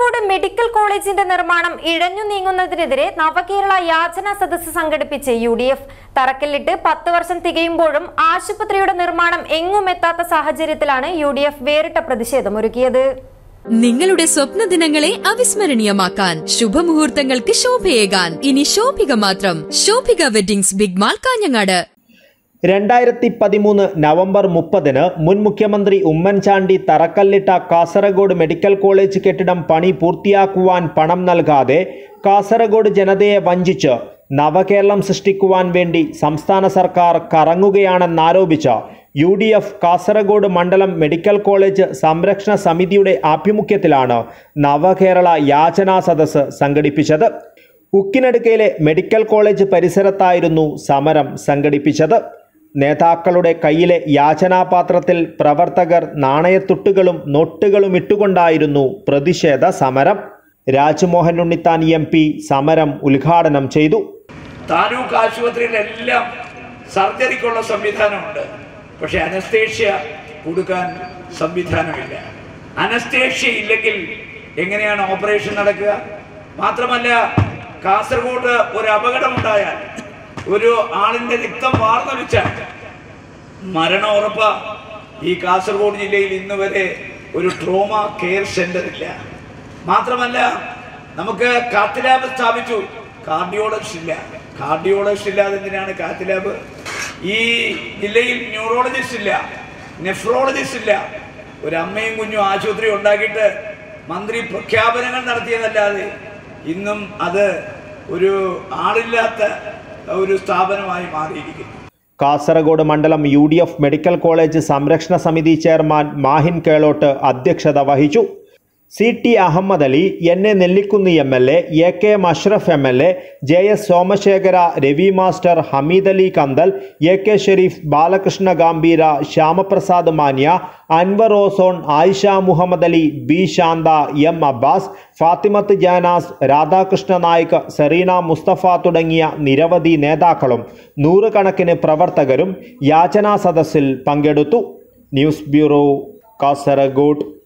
Kasaragod medical കോളേജിന്റെ നിർമ്മാണം ഇഴഞ്ഞു നീങ്ങുന്നതിനെതിരെ നവകേരള യാചന സദസ്സ് സംഘടിപ്പിച്ച് യു ഡി എഫ് തറക്കല്ലിട്ട് പത്ത് വർഷം തികയുമ്പോഴും ആശുപത്രിയുടെ നിർമ്മാണം എങ്ങും എത്താത്ത സാഹചര്യത്തിലാണ് യു ഡി എഫ് വേറിട്ട പ്രതിഷേധമൊരുക്കിയത് നിങ്ങളുടെ സ്വപ്ന ദിനങ്ങളെ അവിസ്മരണീയമാക്കാൻ ശുഭമുഹൂർത്തങ്ങൾക്ക് ശോഭയേകാൻ ഇനി ശോഭിക മാത്രം Shobhika weddings big mall Kanhangad രണ്ടായിരത്തി പതിമൂന്ന് നവംബർ മുപ്പതിന് മുൻ മുഖ്യമന്ത്രി ഉമ്മൻചാണ്ടി തറക്കല്ലിട്ട കാസർഗോഡ് മെഡിക്കൽ കോളേജ് കെട്ടിടം പണി പൂർത്തിയാക്കുവാൻ പണം നൽകാതെ കാസർഗോഡ് ജനതയെ വഞ്ചിച്ച് നവകേരളം സൃഷ്ടിക്കുവാൻ വേണ്ടി സംസ്ഥാന സർക്കാർ കറങ്ങുകയാണെന്നാരോപിച്ച് യു ഡി എഫ് കാസർഗോഡ് മണ്ഡലം മെഡിക്കൽ കോളേജ് സംരക്ഷണ സമിതിയുടെ ആഭിമുഖ്യത്തിലാണ് നവകേരള യാചനാ സദസ്സ് സംഘടിപ്പിച്ചത് ഉക്കിനടുക്കയിലെ മെഡിക്കൽ കോളേജ് പരിസരത്തായിരുന്നു സമരം സംഘടിപ്പിച്ചത് നേതാക്കളുടെ കയ്യിലെ യാചനാപാത്രത്തിൽ പ്രവർത്തകർ നാണയത്തുട്ടുകളും നോട്ടുകളും ഇട്ടുകൊണ്ടായിരുന്നു പ്രതിഷേധ സമരം രാജ്മോഹൻ ഉണ്ണിത്താൻ എം പി സമരം ഉദ്ഘാടനം ചെയ്തു താലൂക്ക് ആശുപത്രിയിലെല്ലാം സർജറിക്കുള്ള സംവിധാനമുണ്ട് പക്ഷെ അനസ്തേഷ്യ കൊടുക്കാൻ സംവിധാനമില്ല അനസ്തേഷ്യ ഇല്ലെങ്കിൽ എങ്ങനെയാണ് ഓപ്പറേഷൻ നടക്കുക മാത്രമല്ല കാസർഗോഡ് ഒരു അപകടമുണ്ടായാൽ ഒരു ആളിന്റെ രക്തം വാർന്നൊലിച്ചാൽ മരണം ഉറപ്പ ഈ കാസർഗോഡ് ജില്ലയിൽ ഇന്ന് വരെ ഒരു ട്രോമ കെയർ സെന്റർ ഇല്ല മാത്രമല്ല നമുക്ക് കാത്ത് ലാബ് സ്ഥാപിച്ചു കാർഡിയോളജിസ്റ്റ് ഇല്ല കാർഡിയോളജിസ്റ്റ് ഇല്ലാതെ എന്തിനാണ് കാത്ത് ലാബ് ഈ ജില്ലയിൽ ന്യൂറോളജിസ്റ്റ് ഇല്ല നെഫ്രോളജിസ്റ്റ് ഇല്ല ഒരു അമ്മയും കുഞ്ഞും ആശുപത്രി ഉണ്ടാക്കിയിട്ട് മന്ത്രി പ്രഖ്യാപനങ്ങൾ നടത്തിയതല്ലാതെ ഇന്നും അത് ഒരു ആളില്ലാത്ത ഒരു സ്ഥാപനമായി മാറിയിരിക്കുന്നു കാസർഗോഡ് മണ്ഡലം U D F medical college സംരക്ഷണ സമിതി ചെയർമാൻ മാഹിൻ കേളോട്ട് അധ്യക്ഷത വഹിച്ചു C T Ahmed Ali N A Nellikunnu M L A A K M Ashraf M L A J S Somashekhara Ravi master Hameed Ali Kanthal A K Shareef Balakrishna Gambhira Shyamaprasad Manya Anwar Ozone Ayisha Muhammad Ali B Shantha M Abbas Fathimath Janas Radhakrishna Naik Sareena Musthafa തുടങ്ങിയ നിരവധി നേതാക്കളും നൂറുകണക്കിന് പ്രവർത്തകരും യാചനാ സദസ്സിൽ പങ്കെടുത്തു ന്യൂസ് ബ്യൂറോ കാസർഗോഡ്